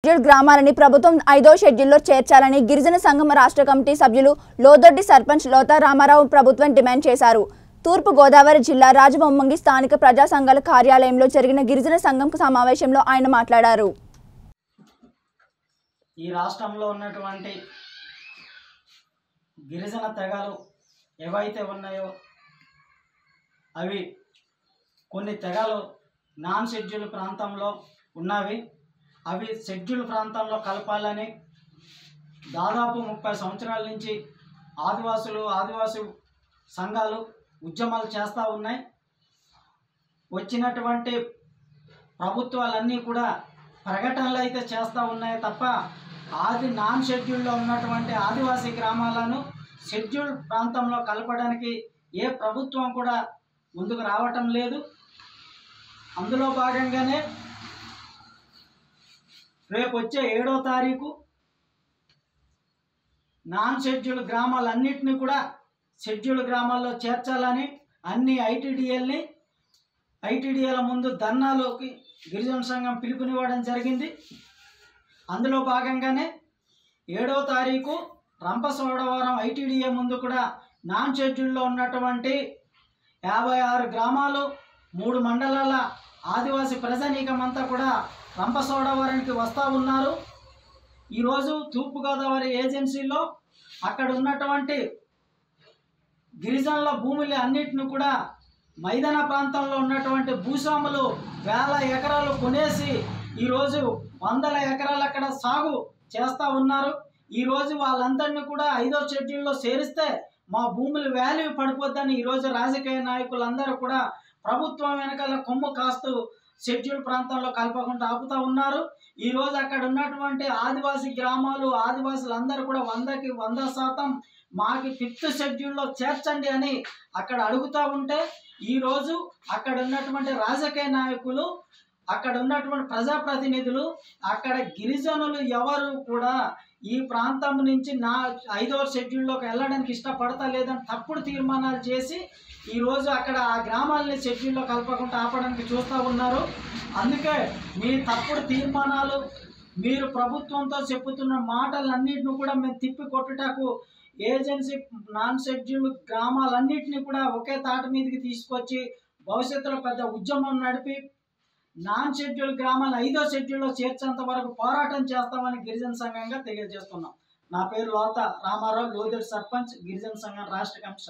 schedule గ్రామాలని ప్రభుత్వం ఐదో షెడ్యూల్లో చేర్చాలని గిరిజన సంఘం రాష్ట్ర కమిటీ సభ్యులు లోదొడ్డి సర్పంచ్ లోతా రామారావు ప్రభుత్వం డిమాండ్ చేశారు తూర్పు గోదావరి జిల్లా రాజబొమ్మంగి స్థానిక ప్రజా సంఘాల కార్యాలయంలో జరిగిన గిరిజన సంఘం సమావేశంలో ఆయన మాట్లాడారు ఈ రాష్ట్రంలో ఉన్నటువంటి గిరిజన తెగలు ఏవైతే ఉన్నాయో అవి కొన్ని తెగలు నాన్ షెడ్యూల్ ప్రాంతంలో ఉన్నవి అవి షెడ్యూల్ ప్రాంతంలో కలపాలని దాదాపు ముప్పై సంవత్సరాల నుంచి ఆదివాసులు ఆదివాసి సంఘాలు ఉద్యమాలు చేస్తూ ఉన్నాయి వచ్చినటువంటి ప్రభుత్వాలన్నీ కూడా ప్రకటనలు అయితే చేస్తూ ఉన్నాయి తప్ప ఆది నాన్ షెడ్యూల్లో ఉన్నటువంటి ఆదివాసీ గ్రామాలను షెడ్యూల్ ప్రాంతంలో కలపడానికి ఏ ప్రభుత్వం కూడా ముందుకు రావటం లేదు అందులో భాగంగానే రేపు వచ్చే ఏడో తారీఖు నాన్ షెడ్యూల్ గ్రామాలన్నింటినీ కూడా షెడ్యూల్ గ్రామాల్లో చేర్చాలని అన్ని ఐటీడీఎల్ని ఐటీడీఎల ముందు ధర్నాలోకి గిరిజన సంఘం పిలుపునివ్వడం జరిగింది అందులో భాగంగానే ఏడో తారీఖు రంపసోడవరం ఐటీడీఏ ముందు కూడా నాన్ షెడ్యూల్లో ఉన్నటువంటి యాభై ఆరు గ్రామాలు మూడు మండలాల ఆదివాసీ ప్రజానీకం అంతా కూడా రంపసోడవరానికి వస్తూ ఉన్నారు ఈరోజు తూర్పుగోదావరి ఏజెన్సీలో అక్కడ ఉన్నటువంటి గిరిజనుల భూములు అన్నిటిని కూడా మైదాన ప్రాంతంలో ఉన్నటువంటి భూస్వాములు వేల ఎకరాలు కొనేసి ఈరోజు వందల ఎకరాలు అక్కడ సాగు చేస్తూ ఉన్నారు ఈరోజు వాళ్ళందరినీ కూడా ఐదో షెడ్యూల్లో చేరిస్తే మా భూముల వాల్యూ పడిపోద్దని ఈరోజు రాజకీయ నాయకులందరూ కూడా ప్రభుత్వం వెనకాల కొమ్ము కాస్తూ షెడ్యూల్ ప్రాంతంలో కలపకుండా ఆపుతా ఉన్నారు ఈ రోజు అక్కడ ఉన్నటువంటి ఆదివాసీ గ్రామాలు ఆదివాసులందరూ కూడా వందకి వంద శాతం మాకి ఫిఫ్త్ షెడ్యూల్లో చేర్చండి అని అక్కడ అడుగుతూ ఉంటే ఈ రోజు అక్కడ ఉన్నటువంటి రాజకీయ నాయకులు అక్కడ ఉన్నటువంటి ప్రజాప్రతినిధులు అక్కడ గిరిజనులు ఎవరు కూడా ఈ ప్రాంతం నుంచి నా ఐదవ షెడ్యూల్లోకి వెళ్ళడానికి ఇష్టపడతా లేదని తప్పుడు తీర్మానాలు చేసి ఈరోజు అక్కడ ఆ గ్రామాలని షెడ్యూల్లో కలపకుండా ఆపడానికి చూస్తూ ఉన్నారు అందుకే మీ తప్పుడు తీర్మానాలు మీరు ప్రభుత్వంతో చెప్పుతున్న మాటలన్నింటిని కూడా మేము తిప్పి కొట్టుటకు ఏజెన్సీ నాన్ షెడ్యూల్ గ్రామాలన్నింటినీ కూడా ఒకే తాట మీదకి తీసుకొచ్చి భవిష్యత్తులో పెద్ద ఉద్యమం నడిపి నాన్ షెడ్యూల్ గ్రామాలు ఐదో షెడ్యూల్లో చేర్చేంత వరకు పోరాటం చేస్తామని గిరిజన సంఘంగా తెలియజేస్తున్నాం నా పేరు లోత రామారావు లోదెడ్ సర్పంచ్ గిరిజన సంఘం రాష్ట్ర కమిషన్